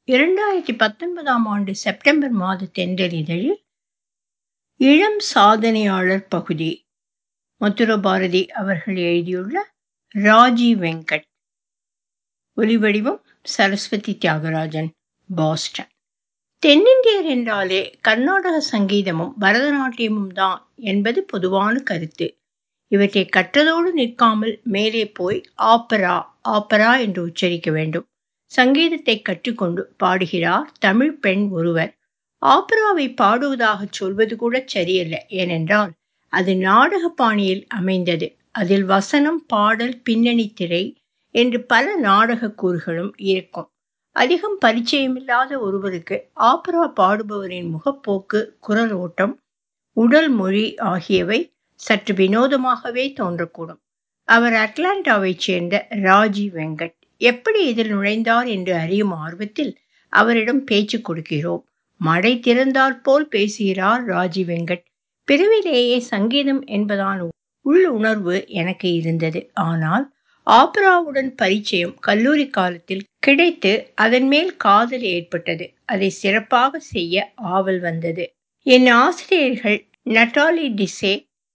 இரண்டாயிரத்தி பத்தொன்பதாம் ஆண்டு செப்டம்பர் மாத தென்றல் இதழில் இளம் சாதனையாளர் பகுதி மதுர பாரதி அவர்கள் எழுதியுள்ள ராஜி வெங்கட் ஒலிவடிவம் சரஸ்வதி தியாகராஜன் பாஸ்டன் தென்னிந்தியர் என்றாலே கர்நாடக சங்கீதமும் பரதநாட்டியமும் தான் என்பது பொதுவான கருத்து இவற்றை கற்றதோடு நிற்காமல் மேலே போய் ஆப்பரா ஆப்பரா என்று உச்சரிக்க வேண்டும் சங்கீதத்தை கற்றுக்கொண்டு பாடுகிறார் தமிழ் பெண் ஒருவர் ஆப்பராவை பாடுவதாக சொல்வது கூட சரியல்ல ஏனென்றால் அது நாடக பாணியில் அமைந்தது அதில் வசனம் பாடல் பின்னணி திரை என்று பல நாடக கூறுகளும் இருக்கும் அதிகம் பரிச்சயமில்லாத ஒருவருக்கு ஆப்பரா பாடுபவரின் முகப்போக்கு குரல் ஓட்டம் உடல் மொழி ஆகியவை சற்று வினோதமாகவே தோன்றக்கூடும் அவர் அட்லாண்டாவைச் சேர்ந்த ராஜி வெங்கட் எப்படி இதில் நுழைந்தார் என்று அறியும் ஆர்வத்தில் அவரிடம் பேச்சு கொடுக்கிறோம் மடை திறந்தாற் போல் பேசுகிறார் ராஜி வெங்கட் பிறவிலேயே சங்கீதம் என்பதான உள் உணர்வு எனக்கு இருந்தது ஆனால் ஆப்ராவுடன் பரிச்சயம் கல்லூரி காலத்தில் கிடைத்து அதன் மேல் காதல் ஏற்பட்டது அதை சிறப்பாக செய்ய ஆவல் வந்தது என் ஆசிரியர்கள் நட்டாலி டிசே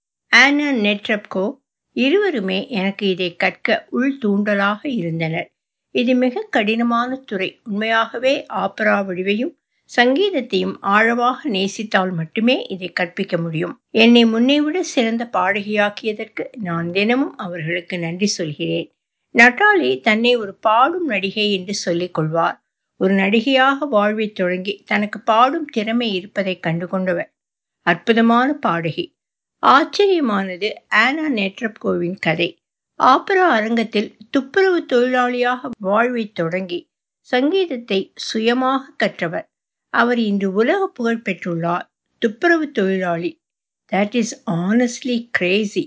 ஆனா நெட்ரப்கோ இருவருமே எனக்கு இதை கற்க உள் தூண்டலாக இருந்தனர் இது மிக கடினமான துறை உண்மையாகவே ஆப்பரா வடிவையும் சங்கீதத்தையும் ஆழமாக நேசித்தால் மட்டுமே இதை கற்பிக்க முடியும் என்னை முன்னைவிட சிறந்த பாடகியாக்கியதற்கு நான் தினமும் அவர்களுக்கு நன்றி சொல்கிறேன் நட்டாலி தன்னை ஒரு பாடும் நடிகை என்று சொல்லிக் கொள்வார் ஒரு நடிகையாக வாழ்வை தொடங்கி தனக்கு பாடும் திறமை இருப்பதை கண்டுகொண்டவர் அற்புதமான பாடகி ஆச்சரியமானது ஆனா நேட்ரப்கோவின் கதை ஆப்பரா அரங்கத்தில் துப்புரவு தொழிலாளியாக வாழ்வை தொடங்கி சங்கீதத்தை சுயமாக கற்றவர் அவர் இன்று உலக புகழ் பெற்றுள்ளார் துப்புரவு தொழிலாளி that is honestly crazy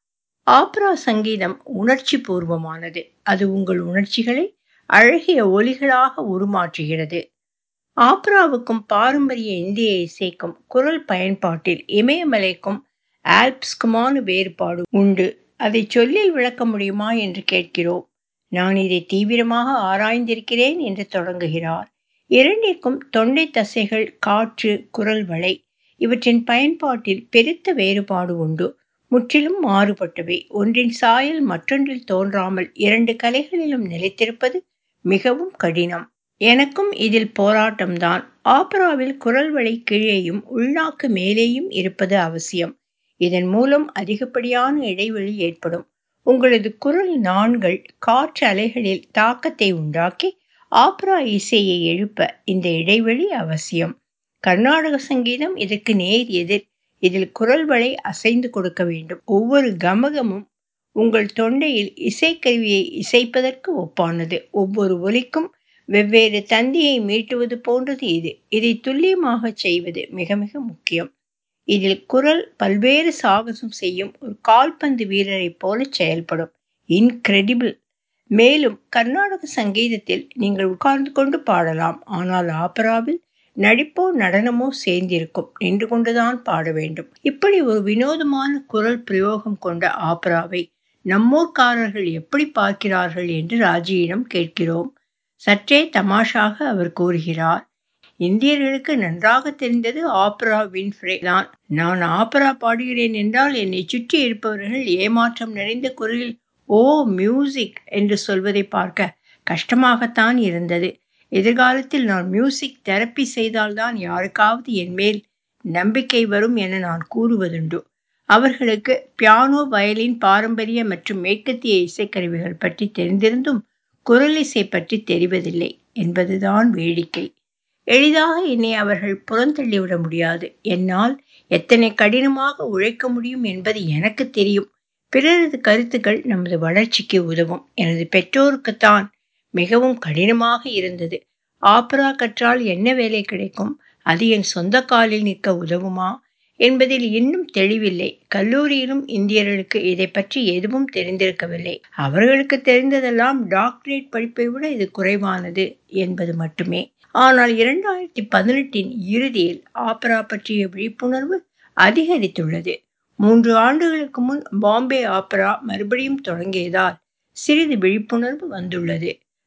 opera சங்கீதம் உணர்ச்சி பூர்வமானது அது உங்கள் உணர்ச்சிகளை அழகிய ஒலிகளாக உருமாற்றுகிறது ஆப்ராவுக்கும் பாரம்பரிய இந்திய இசைக்கும் குரல் பயன்பாட்டில் இமயமலைக்கும் ஆல்ப்ஸ்குமான வேறுபாடு உண்டு அதை சொல்லில் விளக்க முடியுமா என்று கேட்கிறோம் நான் இதை தீவிரமாக ஆராய்ந்திருக்கிறேன் என்று தொடங்குகிறார் இரண்டிற்கும் தொண்டை தசைகள் காற்று குரல் வளை இவற்றின் பயன்பாட்டில் பெருத்த வேறுபாடு உண்டு முற்றிலும் மாறுபட்டவை ஒன்றின் சாயல் மற்றொன்றில் தோன்றாமல் இரண்டு கலைகளிலும் நிலைத்திருப்பது மிகவும் கடினம் எனக்கும் இதில் போராட்டம்தான் ஆப்பராவில் குரல் வளை கீழேயும் உள்நாக்கு மேலேயும் இருப்பது அவசியம் இதன் மூலம் அதிகப்படியான இடைவெளி ஏற்படும் உங்களது குரல் நாண்கள் காற்று அலைகளில் தாக்கத்தை உண்டாக்கி ஆப்ரா இசையை எழுப்ப இந்த இடைவெளி அவசியம் கர்நாடக சங்கீதம் இதற்கு நேர் எதிர் இதில் குரல் வளை அசைந்து கொடுக்க வேண்டும் ஒவ்வொரு கமகமும் உங்கள் தொண்டையில் இசைக்கருவியை இசைப்பதற்கு ஒப்பானது ஒவ்வொரு ஒலிக்கும் வெவ்வேறு தந்தியை மீட்டுவது போன்றது இது இதை துல்லியமாக செய்வது மிக மிக முக்கியம் இதில் குரல் பல்வேறு சாகசம் செய்யும் ஒரு கால்பந்து வீரரைப் போல செயல்படும் இன்கிரெடிபிள் மேலும் கர்நாடக சங்கீதத்தில் நீங்கள் உட்கார்ந்து கொண்டு பாடலாம் ஆனால் ஆப்பராவில் நடிப்போ நடனமோ சேர்ந்திருக்கும் நின்று கொண்டுதான் பாட வேண்டும் இப்படி ஒரு வினோதமான குரல் பிரயோகம் கொண்ட ஆப்பராவை நம்மூர்காரர்கள் எப்படி பார்க்கிறார்கள் என்று ராஜியிடம் கேட்கிறோம் சற்றே தமாஷாக அவர் கூறுகிறார் இந்தியர்களுக்கு நன்றாக தெரிந்தது ஆப்ரா வின்ஃப்ரே தான் நான் ஆப்ரா பாடுகிறேன் என்றால் என்னை சுற்றி இருப்பவர்கள் ஏமாற்றம் நிறைந்த குரலில் ஓ மியூசிக் என்று சொல்வதை பார்க்க கஷ்டமாகத்தான் இருந்தது எதிர்காலத்தில் நான் மியூசிக் தெரப்பி செய்தால்தான் யாருக்காவது என் மேல் நம்பிக்கை வரும் என நான் கூறுவதுண்டு அவர்களுக்கு பியானோ வயலின் பாரம்பரிய மற்றும் மேற்கத்திய இசைக்கருவிகள் பற்றி தெரிந்திருந்தும் குரல் இசை பற்றி தெரிவதில்லை என்பதுதான் வேடிக்கை எளிதாக என்னை அவர்கள் புறந்தள்ளிவிட முடியாது என்னால் எத்தனை கடினமாக உழைக்க முடியும் என்பது எனக்கு தெரியும் பிறரது கருத்துக்கள் நமது வளர்ச்சிக்கு உதவும் எனது பெற்றோருக்குத்தான் மிகவும் கடினமாக இருந்தது ஆப்ரா கற்றால் என்ன வேலை கிடைக்கும் அது என் சொந்த காலில் நிற்க உதவுமா என்பதில் இன்னும் தெளிவில்லை கல்லூரியிலும் இந்தியர்களுக்கு இதை பற்றி எதுவும் தெரிந்திருக்கவில்லை அவர்களுக்கு தெரிந்ததெல்லாம் டாக்டரேட் படிப்பை விட இது குறைவானது என்பது மட்டுமே ஆனால் இரண்டாயிரத்தி பதினெட்டின் இறுதியில் ஆப்பரா பற்றிய விழிப்புணர்வு அதிகரித்துள்ளது மூன்று ஆண்டுகளுக்கு முன் பாம்பே ஆப்பரா மறுபடியும் தொடங்கியதால் சிறிது விழிப்புணர்வு வந்துள்ளது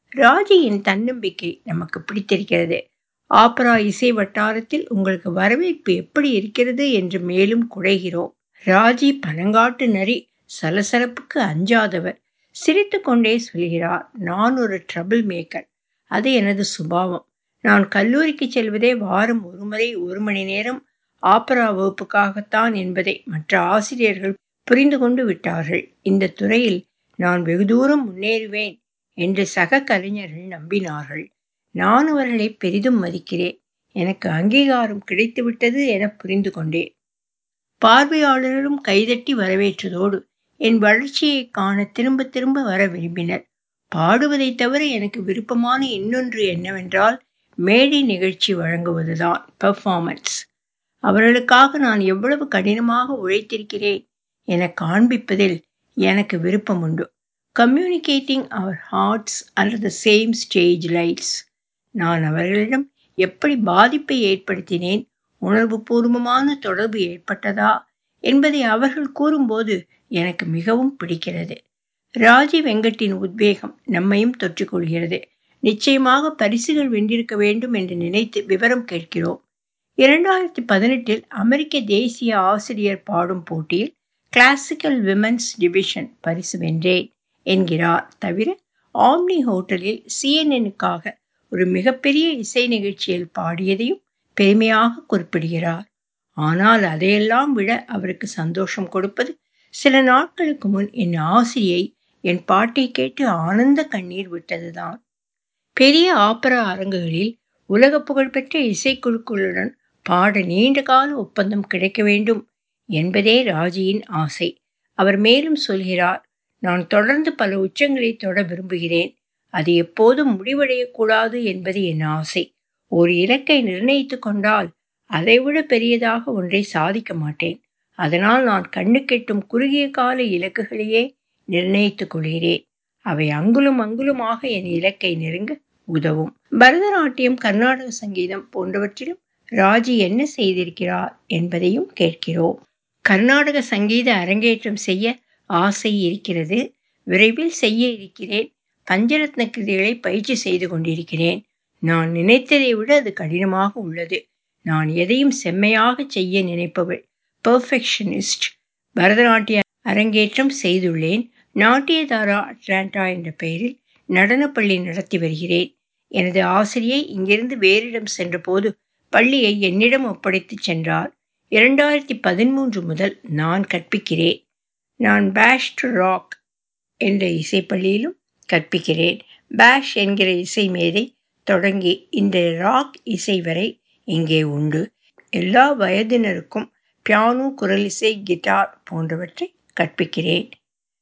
ராஜியின் தன்னம்பிக்கை நமக்கு பிடித்திருக்கிறது ஆப்பரா இசை வட்டாரத்தில் உங்களுக்கு வரவேற்பு எப்படி இருக்கிறது என்று மேலும் குறைகிறோம் ராஜி பனங்காட்டு நரி சலசலப்புக்கு அஞ்சாதவர் சிரித்து கொண்டே சொல்கிறார் நான் ஒரு ட்ரபிள் மேக்கர் அது எனது சுபாவம் நான் கல்லூரிக்கு செல்வதே வாரம் ஒரு முறை ஒரு மணி நேரம் ஆப்பரா வகுப்புக்காகத்தான் என்பதை மற்ற ஆசிரியர்கள் புரிந்து கொண்டு விட்டார்கள் இந்த துறையில் நான் வெகு தூரம் முன்னேறுவேன் என்று சக கலைஞர்கள் நம்பினார்கள் நான் அவர்களை பெரிதும் மதிக்கிறேன் எனக்கு அங்கீகாரம் கிடைத்துவிட்டது என புரிந்து கொண்டேன் பார்வையாளர்களும் கைதட்டி வரவேற்றதோடு என் வளர்ச்சியை காண திரும்ப திரும்ப வர விரும்பினர் பாடுவதை தவிர எனக்கு விருப்பமான இன்னொன்று என்னவென்றால் மேடை நிகழ்ச்சி வழங்குவதுதான் பெர்ஃபார்மன்ஸ் அவர்களுக்காக நான் எவ்வளவு கடினமாக உழைத்திருக்கிறேன் என காண்பிப்பதில் எனக்கு விருப்பம் உண்டு communicating our hearts under the same stage lights நான் அவர்களிடம் எப்படி பாதிப்பை ஏற்படுத்தினேன் உணர்வு பூர்வமான தொடர்பு ஏற்பட்டதா என்பதை அவர்கள் கூறும்போது எனக்கு மிகவும் பிடிக்கிறது ராஜி வெங்கட்டின் உத்வேகம் நம்மையும் தொற்றிக்கொள்கிறது நிச்சயமாக பரிசுகள் வென்றிருக்க வேண்டும் என்று நினைத்து விவரம் கேட்கிறோம் இரண்டாயிரத்தி பதினெட்டில் அமெரிக்க தேசிய ஆசிரியர் பாடும் போட்டியில் கிளாசிக்கல் விமென்ஸ் டிவிஷன் பரிசு வென்றேன் என்கிறார் தவிர ஆம்னி ஹோட்டலில் சிஎன்எனுக்காக ஒரு மிகப்பெரிய இசை நிகழ்ச்சியில் பாடியதையும் பெருமையாக குறிப்பிடுகிறார் ஆனால் அதையெல்லாம் விட அவருக்கு சந்தோஷம் கொடுப்பது சில நாட்களுக்கு முன் என் ஆசிரியை என் பாட்டை கேட்டு ஆனந்த கண்ணீர் விட்டதுதான் பெரிய ஆப்பரா அரங்குகளில் உலக புகழ்பெற்ற இசைக்குழுக்களுடன் பாட நீண்ட கால ஒப்பந்தம் கிடைக்க வேண்டும் என்பதே ராஜியின் ஆசை அவர் மேலும் சொல்கிறார் நான் தொடர்ந்து பல உச்சங்களை தொட விரும்புகிறேன் அது எப்போதும் முடிவடையக்கூடாது என்பது என் ஆசை ஒரு இலக்கை நிர்ணயித்து கொண்டால் அதைவிட பெரியதாக ஒன்றை சாதிக்க மாட்டேன் அதனால் நான் கண்ணு கெட்டும் குறுகிய கால இலக்குகளையே நிர்ணயித்துக் கொள்கிறேன் அவை அங்குலும் அங்குலமாக என் இலக்கை நெருங்க உதவும் பரதநாட்டியம் கர்நாடக சங்கீதம் போன்றவற்றிலும் ராஜி என்ன செய்திருக்கிறார் என்பதையும் கேட்கிறோம் கர்நாடக சங்கீத அரங்கேற்றம் செய்ய ஆசை இருக்கிறது விரைவில் செய்ய இருக்கிறேன் பஞ்சரத்ன கிருதிகளை பயிற்சி செய்து கொண்டிருக்கிறேன் நான் நினைத்ததை விட அது கடினமாக உள்ளது நான் எதையும் செம்மையாக செய்ய நினைப்பவள் பெர்ஃபெக்ஷனிஸ்ட் பரதநாட்டிய அரங்கேற்றம் செய்துள்ளேன் நாட்டியதாரா அட்லாண்டா என்ற பெயரில் நடனப்பள்ளி நடத்தி வருகிறேன் எனது ஆசிரியை இங்கிருந்து வேறிடம் சென்றபோது பள்ளியை என்னிடம் ஒப்படைத்து சென்றார் இரண்டாயிரத்தி பதிமூன்று முதல் நான் கற்பிக்கிறேன் நான் பேஷ் டு ராக் என்ற இசைப்பள்ளியிலும் கற்பிக்கிறேன் பேஷ் என்கிற இசை மேதை தொடங்கி இந்த ராக் இசை வரை இங்கே உண்டு எல்லா வயதினருக்கும் பியானோ குரல் இசை கிட்டார் போன்றவற்றை கற்பிக்கிறேன்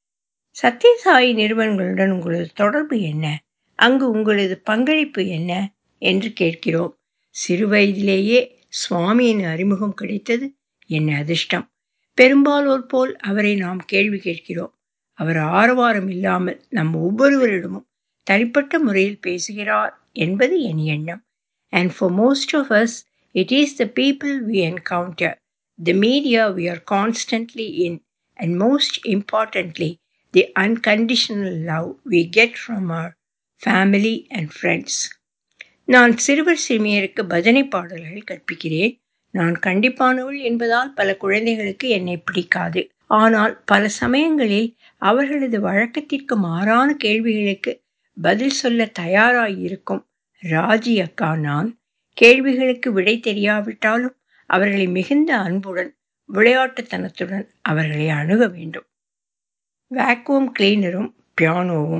சத்யசாயி நிறுவனங்களுடன் உங்களது தொடர்பு என்ன அங்கு உங்களது பங்களிப்பு என்ன என்று கேட்கிறோம் சிறு வயதிலேயே சுவாமியின் அறிமுகம் கிடைத்தது என் அதிர்ஷ்டம் பெரும்பாலோர் போல் அவரை நாம் கேள்வி கேட்கிறோம் அவர் ஆரவாரம் இல்லாமல் நம் ஒவ்வொருவரிடமும் தனிப்பட்ட முறையில் பேசுகிறார் என்பது என் எண்ணம் and for most of us it is the people we encounter the media we are constantly in and most importantly the unconditional love we get from our family and friends நான் சிறுவர் சிறுமியருக்கு பஜனை பாடல்கள் கற்பிக்கிறேன் நான் கண்டிப்பானவள் என்பதால் பல குழந்தைகளுக்கு என்னை பிடிக்காது ஆனால் பல சமயங்களில் அவர்களது வழக்கத்திற்கு மாறான கேள்விகளுக்கு பதில் சொல்ல தயாராய் இருக்கும் ராஜி அக்கா நான் கேள்விகளுக்கு விடை தெரியாவிட்டாலும் அவர்களை மிகுந்த அன்புடன் விளையாட்டுத்தனத்துடன் அவர்களை அணுக வேண்டும் வேக்யூம் கிளீனரும் பியானோவும்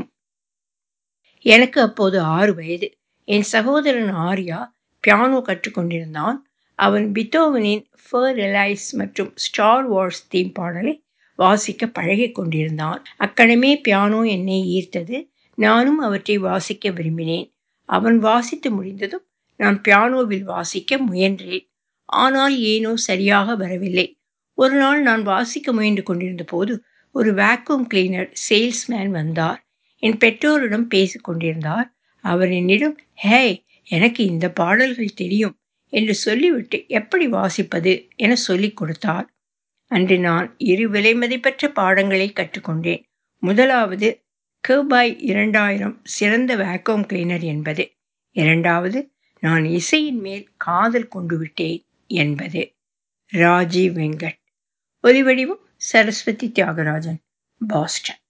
எனக்கு அப்போது ஆறு வயது என் சகோதரன் ஆர்யா பியானோ கற்றுக்கொண்டிருந்தான் அவன் பித்தோவனின் ஃபர் எலைஸ் மற்றும் ஸ்டார் வார்ஸ் தீம் பாடலை வாசிக்க பழகி கொண்டிருந்தான் அக்கணமே பியானோ என்னை ஈர்த்தது நானும் அவற்றை வாசிக்க விரும்பினேன் அவன் வாசித்து முடிந்ததும் நான் பியானோவில் வாசிக்க முயன்றேன் ஆனால் ஏனோ சரியாக வரவில்லை ஒரு நாள் நான் வாசிக்க முயன்று கொண்டிருந்த போது ஒரு வேக்யூம் கிளீனர் சேல்ஸ்மேன் வந்தார் என் பெற்றோரிடம் பேசிக் கொண்டிருந்தார் அவர் என்னிடம் ஹே எனக்கு இந்த பாடல்கள் தெரியும் என்று சொல்லிவிட்டு எப்படி வாசிப்பது என சொல்லிக் கொடுத்தார் அன்று நான் இரு விலைமதிப்பற்ற பாடங்களை கற்றுக்கொண்டேன் முதலாவது கேபாய் இரண்டாயிரம் சிறந்த வேக்யூம் கிளீனர் என்பது இரண்டாவது நான் இசையின் மேல் காதல் கொண்டு விட்டேன் என்பது ராஜீவ் வெங்கட் ஒலிவடிவம் சரஸ்வதி தியாகராஜன் பாஸ்டன்